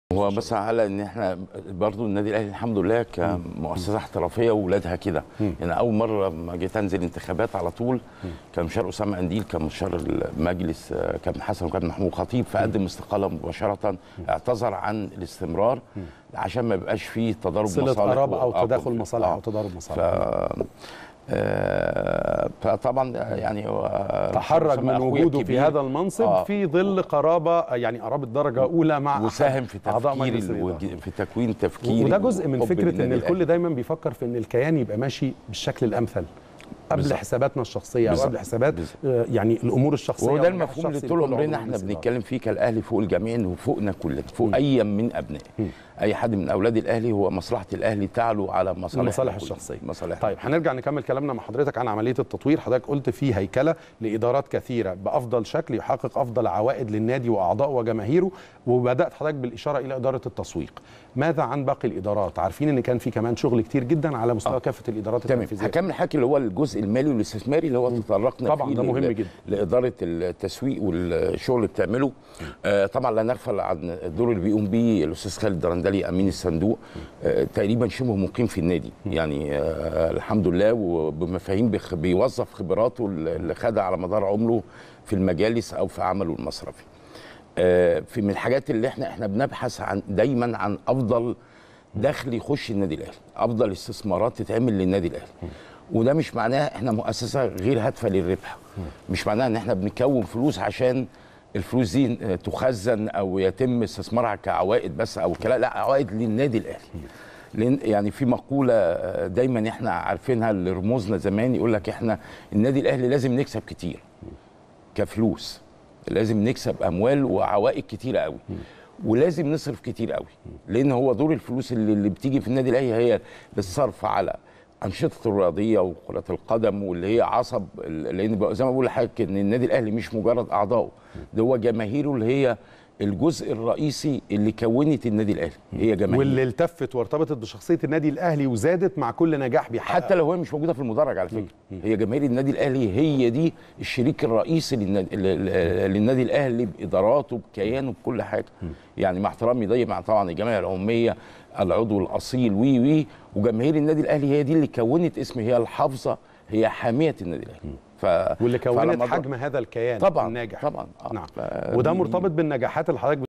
هو بس على ان احنا برضو النادي الاهلي الحمد لله كمؤسسه احترافيه واولادها كده يعني اول مره ما جيت انزل انتخابات على طول كان مشار اسامه قنديل كان مشار المجلس آه، كابتن حسن وكابتن محمود خطيب فقدم استقاله مباشره اعتذر عن الاستمرار عشان ما يبقاش فيه تضارب صله مصالح قرابه و- او آه، تداخل مصالح آه. او تضارب ف مصالح آه، فطبعا يعني هو تحرج أسامة من أخويا وجوده في الكبير. هذا المنصب آه. في ظل قرابه يعني قرابه درجه اولى مع أحد وساهم في أعضاء تفكير مجلس الإدارة. الوج- في تكوين تفكير وده جزء من فكره ان الكل دايما بيفكر في ان الكيان يبقى ماشي بالشكل الامثل قبل بالظبط. حساباتنا الشخصيه او بالظبط. قبل حسابات بالظبط. آه، يعني الامور الشخصيه وهو ده والنجاح المفهوم اللي الشخصي طول لكل عمرنا عضو احنا مجلس الإدارة. بنتكلم فيه كالاهلي فوق الجميع وفوقنا كلنا فوق اي من ابنائه اي حد من اولاد الاهلي هو مصلحه الاهلي تعلو على مصالح المصالح الشخصيه مصالح طيب هنرجع نكمل كلامنا مع حضرتك عن عمليه التطوير حضرتك قلت في هيكله لادارات كثيره بافضل شكل يحقق افضل عوائد للنادي واعضائه وجماهيره وبدات حضرتك بالاشاره الى اداره التسويق ماذا عن باقي الادارات عارفين ان كان في كمان شغل كتير جدا على مستوى آه. كافه الادارات تمام التنفيذيه هكمل حكي اللي هو الجزء المالي والاستثماري اللي هو تطرقنا طبعاً، فيه ده لل- مهم جدا. لاداره التسويق والشغل اللي بتعمله آه طبعا لا نغفل عن الدور اللي بيقوم بيه الاستاذ خالد درندلي امين الصندوق آه تقريبا شبه مقيم في النادي يعني آه الحمد لله وبمفاهيم بخ- بيوظف خبراته اللي خدها على مدار عمره في المجالس او في عمله المصرفي آه، في من الحاجات اللي احنا احنا بنبحث عن دايما عن افضل دخل يخش النادي الاهلي افضل استثمارات تتعمل للنادي الاهلي وده مش معناه احنا مؤسسه غير هادفه للربح مش معناه ان احنا بنكون فلوس عشان الفلوس دي آه، تخزن او يتم استثمارها كعوائد بس او كلا لا عوائد للنادي الاهلي لان يعني في مقوله آه، دايما احنا عارفينها اللي رموزنا زمان يقول لك احنا النادي الاهلي لازم نكسب كتير كفلوس لازم نكسب اموال وعوائد كتيره قوي ولازم نصرف كتير قوي لان هو دور الفلوس اللي, اللي بتيجي في النادي الاهلي هي الصرف على انشطه الرياضيه وكره القدم واللي هي عصب ال- لان بقى- زي ما بقول لحضرتك ان النادي الاهلي مش مجرد اعضائه ده هو جماهيره اللي هي الجزء الرئيسي اللي كونت النادي الاهلي هي جماهير واللي التفت وارتبطت بشخصيه النادي الاهلي وزادت مع كل نجاح بيحققه حتى لو هي مش موجوده في المدرج على فكره هي جماهير النادي الاهلي هي دي الشريك الرئيسي للنادي, للنادي الاهلي باداراته بكيانه بكل حاجه يعني مع احترامي ده مع طبعا الجمعيه العموميه العضو الاصيل وي وي وجماهير النادي الاهلي هي دي اللي كونت اسم هي الحافظه هي حاميه النادي الاهلي ف... واللي فعلى كونت مدار- حجم هذا الكيان طبعا الناجح طبعا آه. نعم ف- وده دي- مرتبط بالنجاحات اللي حضرتك